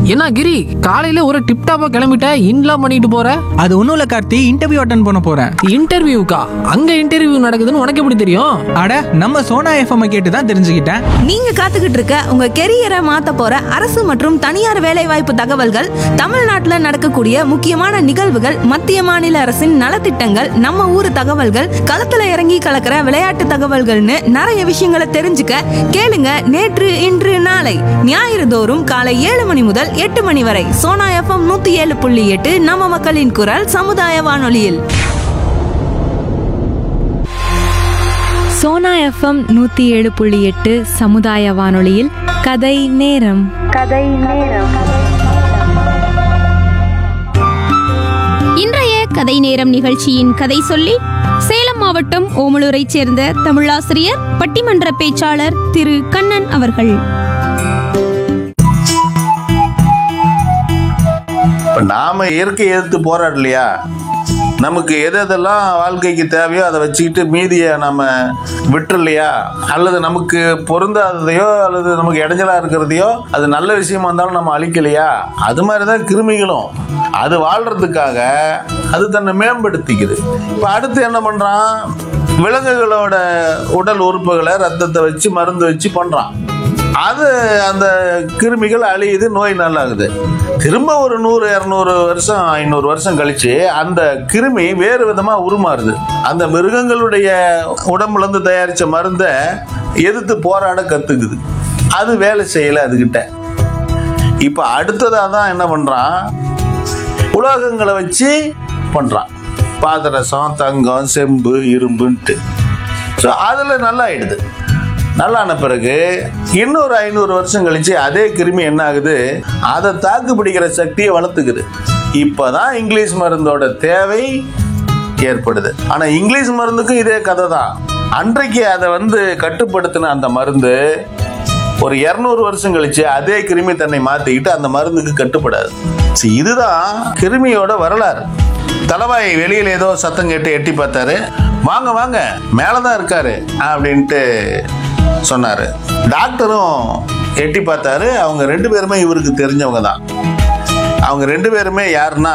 என்ன கிரி காலையில ஒரு டிப்டாப்பா கிளம்பிட்ட இன்லாம் பண்ணிட்டு போற அது ஒன்றும் இல்லை கார்த்தி இன்டர்வியூ அட்டன் பண்ண போகிறேன் இன்டர்வியூக்கா அங்க இன்டர்வியூ நடக்குதுன்னு உனக்கு எப்படி தெரியும் அட நம்ம சோனா எஃப்எம் கேட்டு தான் தெரிஞ்சுக்கிட்டேன் நீங்க காத்துக்கிட்டு இருக்க உங்க கெரியரை மாத்த போற அரசு மற்றும் தனியார் வேலைவாய்ப்பு தகவல்கள் தமிழ்நாட்டுல நடக்கக்கூடிய முக்கியமான நிகழ்வுகள் மத்திய மாநில அரசின் நலத்திட்டங்கள் நம்ம ஊர் தகவல்கள் களத்துல இறங்கி கலக்கிற விளையாட்டு தகவல்கள்னு நிறைய விஷயங்களை தெரிஞ்சுக்க கேளுங்க நேற்று இன்று நாளை ஞாயிறு தோறும் காலை ஏழு மணி முதல் எட்டு மணி வரை சோனா எஃப்எம் நூத்தி ஏழு புள்ளி எட்டு நம்ம மக்களின் குரல் சமுதாய வானொலியில் சோனா எஃப்எம் நூற்றி ஏழு புள்ளி எட்டு சமுதாய வானொலியில் கதை நேரம் இன்றைய கதை நேரம் நிகழ்ச்சியின் கதை சொல்லி சேலம் மாவட்டம் ஓமலூரைச் சேர்ந்த தமிழாசிரியர் பட்டிமன்ற பேச்சாளர் திரு கண்ணன் அவர்கள் இப்போ நாம இயற்கை எதிர்த்து போராடலையா நமக்கு எது எதெல்லாம் வாழ்க்கைக்கு தேவையோ அதை வச்சுக்கிட்டு மீதியை நம்ம விட்டுறலையா அல்லது நமக்கு பொருந்தாததையோ அல்லது நமக்கு இடைஞ்சலா இருக்கிறதையோ அது நல்ல விஷயமா இருந்தாலும் நம்ம அழிக்கலையா அது மாதிரி தான் கிருமிகளும் அது வாழ்றதுக்காக அது தன்னை மேம்படுத்திக்குது இப்போ அடுத்து என்ன பண்றான் விலங்குகளோட உடல் உறுப்புகளை ரத்தத்தை வச்சு மருந்து வச்சு பண்றான் அது அந்த கிருமிகள் அழியுது நோய் நல்லாகுது திரும்ப ஒரு நூறு இரநூறு வருஷம் ஐநூறு வருஷம் கழிச்சு அந்த கிருமி வேறு விதமா உருமாறுது அந்த மிருகங்களுடைய உடம்புல இருந்து தயாரிச்ச மருந்தை எதிர்த்து போராட கத்துக்குது அது வேலை செய்யல அதுகிட்ட இப்ப அடுத்ததா தான் என்ன பண்றான் உலோகங்களை வச்சு பண்றான் பாதரசம் தங்கம் செம்பு இரும்புன்ட்டு ஸோ அதில் நல்லா ஆயிடுது நல்லான பிறகு இன்னொரு ஐநூறு வருஷம் கழிச்சு அதே கிருமி என்ன ஆகுது அதை தாக்கு பிடிக்கிற சக்தியை வளர்த்துக்குது இப்போதான் இங்கிலீஷ் மருந்தோட தேவை ஏற்படுது ஆனா இங்கிலீஷ் மருந்துக்கும் இதே கதை தான் அன்றைக்கு அதை வந்து கட்டுப்படுத்தின அந்த மருந்து ஒரு இரநூறு வருஷம் கழிச்சு அதே கிருமி தன்னை மாத்திக்கிட்டு அந்த மருந்துக்கு கட்டுப்படாது சரி, இதுதான் கிருமியோட வரலாறு தலவாய் வெளியில ஏதோ சத்தம் கேட்டு எட்டி பார்த்தாரு வாங்க வாங்க மேலதான் இருக்காரு அப்படின்ட்டு சொன்னாரு டாக்டரும் எட்டி பார்த்தாரு அவங்க ரெண்டு பேருமே இவருக்கு தெரிஞ்சவங்க தான் அவங்க ரெண்டு பேருமே யாருன்னா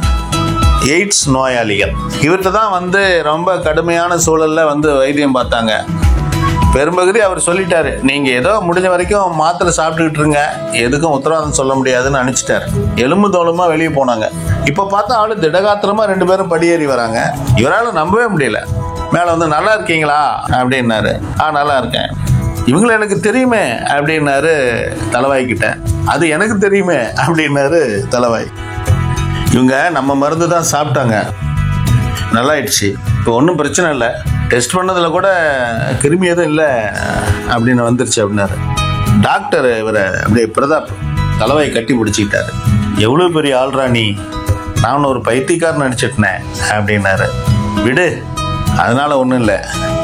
எய்ட்ஸ் நோயாளிகள் இவர்கிட்ட தான் வந்து ரொம்ப கடுமையான சூழல்ல வந்து வைத்தியம் பார்த்தாங்க பெரும்பகுதி அவர் சொல்லிட்டாரு நீங்க ஏதோ முடிஞ்ச வரைக்கும் மாத்திரை சாப்பிட்டுக்கிட்டு இருங்க எதுக்கும் உத்தரவாதம் சொல்ல முடியாதுன்னு அனுப்பிச்சிட்டாரு எலும்பு தோலுமா வெளியே போனாங்க இப்ப பார்த்தா ஆளு திடகாத்திரமா ரெண்டு பேரும் படியேறி வராங்க இவரால நம்பவே முடியல மேல வந்து நல்லா இருக்கீங்களா அப்படின்னாரு ஆ நல்லா இருக்கேன் இவங்களை எனக்கு தெரியுமே அப்படின்னாரு தலைவாய் கிட்ட அது எனக்கு தெரியுமே அப்படின்னாரு தலைவாய் இவங்க நம்ம மருந்து தான் சாப்பிட்டாங்க நல்லாயிடுச்சு இப்போ ஒன்றும் பிரச்சனை இல்லை டெஸ்ட் பண்ணதில் கூட கிருமி எதுவும் இல்லை அப்படின்னு வந்துருச்சு அப்படின்னாரு டாக்டர் இவரை அப்படியே பிரதாப் தலைவாயை கட்டி பிடிச்சிக்கிட்டாரு எவ்வளோ பெரிய ஆள்ரா நீ நான் ஒரு பைத்தியக்காரன் நினச்சிட்டேன் அப்படின்னாரு விடு அதனால ஒன்றும் இல்லை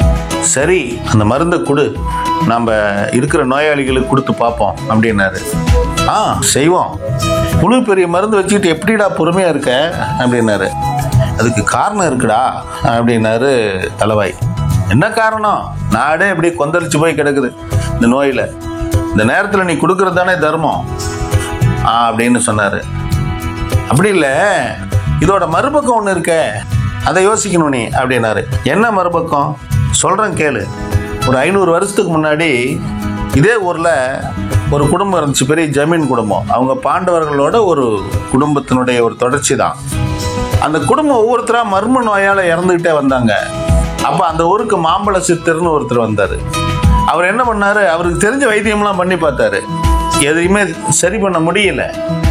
சரி அந்த மருந்தை கொடு நம்ம இருக்கிற நோயாளிகளுக்கு கொடுத்து பார்ப்போம் அப்படின்னாரு ஆ செய்வோம் முழு பெரிய மருந்து வச்சுக்கிட்டு எப்படிடா பொறுமையாக இருக்க அப்படின்னாரு அதுக்கு காரணம் இருக்குடா அப்படின்னாரு தலைவாய் என்ன காரணம் நாடே அப்படியே கொந்தளிச்சு போய் கிடக்குது இந்த நோயில் இந்த நேரத்தில் நீ கொடுக்கறது தானே தர்மம் ஆ அப்படின்னு சொன்னார் அப்படி இல்லை இதோட மறுபக்கம் ஒன்று இருக்க அதை யோசிக்கணும் நீ அப்படின்னாரு என்ன மறுபக்கம் சொல்கிறேன் கேளு ஒரு ஐநூறு வருஷத்துக்கு முன்னாடி இதே ஊரில் ஒரு குடும்பம் இருந்துச்சு பெரிய ஜமீன் குடும்பம் அவங்க பாண்டவர்களோட ஒரு குடும்பத்தினுடைய ஒரு தொடர்ச்சி தான் அந்த குடும்பம் ஒவ்வொருத்தராக மர்ம நோயால் இறந்துக்கிட்டே வந்தாங்க அப்போ அந்த ஊருக்கு மாம்பழ சித்தர்னு ஒருத்தர் வந்தார் அவர் என்ன பண்ணாரு அவருக்கு தெரிஞ்ச வைத்தியம்லாம் பண்ணி பார்த்தாரு எதையுமே சரி பண்ண முடியல